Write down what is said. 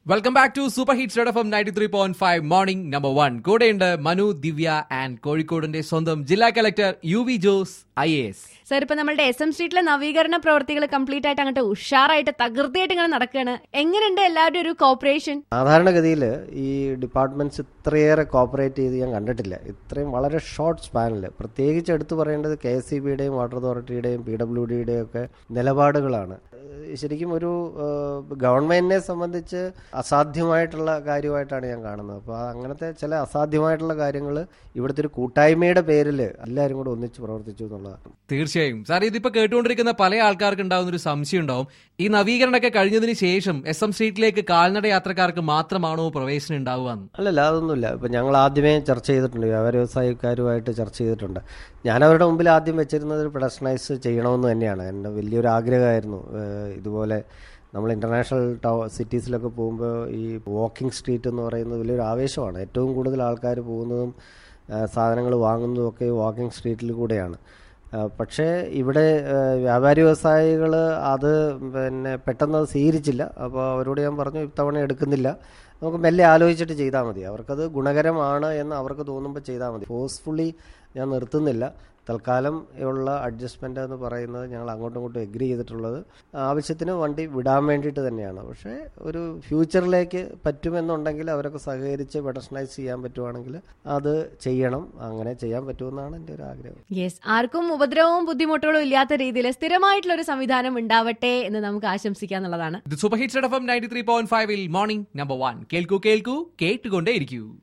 welcome back to super hits red F M ninety three point five morning number one കൂടെയുണ്ട് Manu Divya and കോഴിക്കോടിന്റെ സ്വന്തം ജില്ലാ collector U V Jose I A S sir ഇപ്പൊ നമ്മുടെ S M സ്ട്രീറ്റിലെ നവീകരണ പ്രവർത്തികൾ complete ആയിട്ട് അങ്ങോട്ട് ഉഷാറായിട്ട് തകൃതിയായിട്ട് ഇങ്ങനെ നടക്കുകയാണ് എങ്ങനെയുണ്ട് എല്ലാവരുടെ ഒരു കോപ്പറേഷൻ സാധാരണഗതിയിൽ ഈ ഡിപ്പാർട്ട്മെന്റ്സ് ഇത്രയേറെ കോപ്പറേറ്റ് ചെയ്ത് ഞാൻ കണ്ടിട്ടില്ല ഇത്രയും വളരെ ഷോർട്ട് സ്പാനിൽ പ്രത്യേകിച്ച് എടുത്തു പറയേണ്ടത് കെ എസ് സി ബിയുടെയും വാട്ടർ അതോറിറ്റിയുടെയും പി ഡബ്ല്യു ഡിയുടെയും ഒക്കെ നിലപാടുകളാണ് ഏഹ് ശരിക്കും ഒരു ഏഹ് ഗവൺമെന്റിനെ സംബന്ധിച്ച് അസാധ്യമായിട്ടുള്ള കാര്യമായിട്ടാണ് ഞാൻ കാണുന്നത് അപ്പോൾ അങ്ങനത്തെ ചില അസാധ്യമായിട്ടുള്ള കാര്യങ്ങൾ ഇവിടുത്തെ ഒരു കൂട്ടായ്മയുടെ പേരിൽ എല്ലാവരും കൂടെ ഒന്നിച്ച് പ്രവർത്തിച്ചു എന്നുള്ളതാണ് തീർച്ചയായും സാർ ഇതിപ്പോ കേട്ടുകൊണ്ടിരിക്കുന്ന പല ആൾക്കാർക്ക് ഉണ്ടാവുന്ന ഒരു സംശയം ഉണ്ടാവും ഈ നവീകരണമൊക്കെ കഴിഞ്ഞതിന് ശേഷം എസ് എം സ്ട്രീറ്റിലേക്ക് കാൽനട യാത്രക്കാർക്ക് മാത്രമാണോ പ്രവേശനം ഉണ്ടാവുക എന്ന് അല്ലല്ല അതൊന്നുമില്ല ഇപ്പം ഞങ്ങൾ ആദ്യമേ ചർച്ച ചെയ്തിട്ടുണ്ട് വ്യാപാര വ്യവസായക്കാരുമായിട്ട് ചർച്ച ചെയ്തിട്ടുണ്ട് ഞാൻ അവരുടെ മുമ്പിൽ ആദ്യം വെച്ചിരുന്നത് ഒരു പെഡസ്ട്രനൈസ് ചെയ്യണമെന്ന് തന്നെയാണ് എൻ്റെ വലിയൊരു ആഗ്രഹമായിരുന്നു ഏഹ് ഇതുപോലെ നമ്മൾ ഇൻ്റർനാഷണൽ ടൗ സിറ്റീസിലൊക്കെ പോകുമ്പോൾ ഈ വാക്കിംഗ് സ്ട്രീറ്റ് എന്ന് പറയുന്നത് വലിയൊരു ആവേശമാണ് ഏറ്റവും കൂടുതൽ ആൾക്കാർ പോകുന്നതും സാധനങ്ങൾ വാങ്ങുന്നതും ഒക്കെ വാക്കിംഗ് സ്ട്രീറ്റിൽ കൂടെയാണ് ആ, പക്ഷേ ഇവിടെ ആ, വ്യാപാരി വ്യവസായികൾ അത് പിന്നെ പെട്ടെന്ന് അത് സ്വീകരിച്ചില്ല അപ്പോൾ അവരോട് ഞാൻ പറഞ്ഞു ഇത്തവണ എടുക്കുന്നില്ല നമുക്ക് മെല്ലെ ആലോചിച്ചിട്ട് ചെയ്താൽ മതി അവർക്കത് ഗുണകരമാണ് എന്ന് അവർക്ക് തോന്നുമ്പോൾ ചെയ്താൽ മതി ഫോഴ്സ്ഫുള്ളി ഞാൻ നിർത്തുന്നില്ല തൽക്കാലം ഉള്ള അഡ്ജസ്റ്റ്മെൻ്റ് എന്ന് പറയുന്നത് ഞങ്ങൾ അങ്ങോട്ടും ഇങ്ങോട്ടും എഗ്രി ചെയ്തിട്ടുള്ളത് ആവശ്യത്തിന് വണ്ടി വിടാൻ വേണ്ടിയിട്ട് തന്നെയാണ് പക്ഷേ ഒരു ഫ്യൂച്ചറിലേക്ക് പറ്റുമെന്നുണ്ടെങ്കിൽ അവരൊക്കെ സഹകരിച്ച് പെഡസ്ണൈസ് ചെയ്യാൻ പറ്റുവാണെങ്കിൽ അത് ചെയ്യണം അങ്ങനെ ചെയ്യാൻ പറ്റുമെന്നാണ് എൻ്റെ ഒരു ആഗ്രഹം യെസ് ആർക്കും ഉപദ്രവവും ബുദ്ധിമുട്ടുകളും ഇല്ലാത്ത രീതിയിൽ സ്ഥിരമായിട്ടുള്ള ഒരു സംവിധാനം ഉണ്ടാവട്ടെ എന്ന് നമുക്ക് ആശംസിക്കാം എന്നുള്ളതാണ് ഇത് super hits red F M ninety three point ഫൈവിൽ മോർണിംഗ് നമ്പർ വൺ കേൾക്കൂ കേൾക്കൂ കേട്ടുകൊണ്ടേ ഇരിക്കൂ